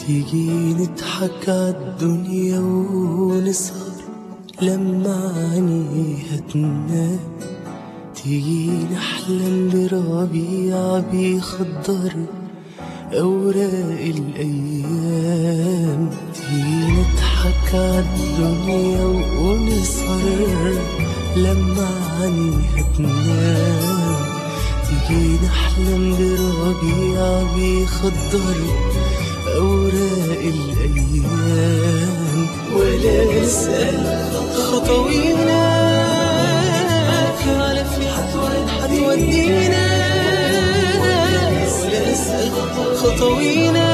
تيجي نضحك عالدنيا ونسهر لما عينيها تنام تيجي نحلم بربيع بيخضر أوراق الأيام تيجي نضحك عالدنيا ونسهر لما عينيها تنام تيجي نحلم بربيع بيخضر أوراق الأيام ولا نسأل خطوينا على فين هتودينا ولا نسأل خطوينا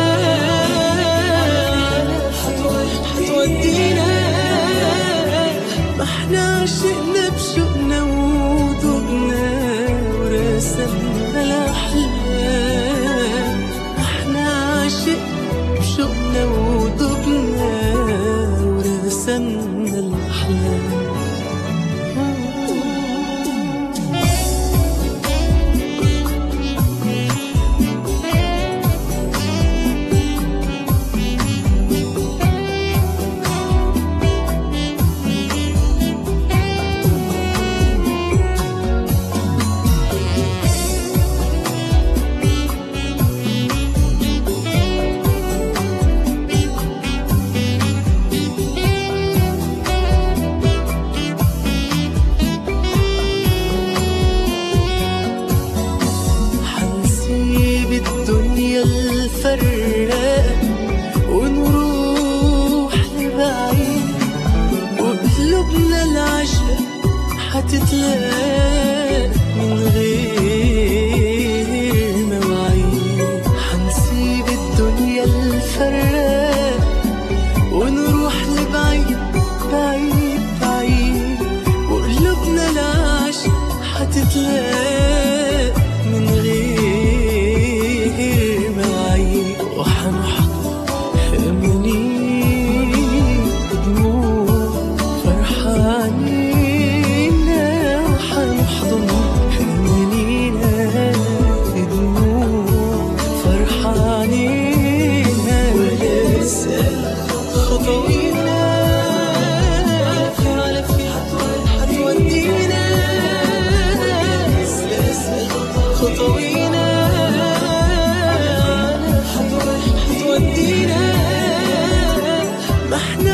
هتودينا ما احنا عشقنا بشوقنا ودوبنا ورسمنا الأحلام احنا عشقنا بشوقنا ودوبنا ورسمنا الأحلام حنسيب الدنيا الفراقة ونروح لبعيد وقلوبنا العشق هتتلاقى من غير مواعيد حنسيب الدنيا الفراقة ونروح لبعيد بعيد بعيد وقلوبنا العشق هتتلاقى من غير مواعيد وحنحضر أمانينا دموع فرحانين وحنحضن أمانينا دموع فرحانين ولا نسأل خطوينا على فين هتودينا نسأل خطوينا هتودينا ما احنا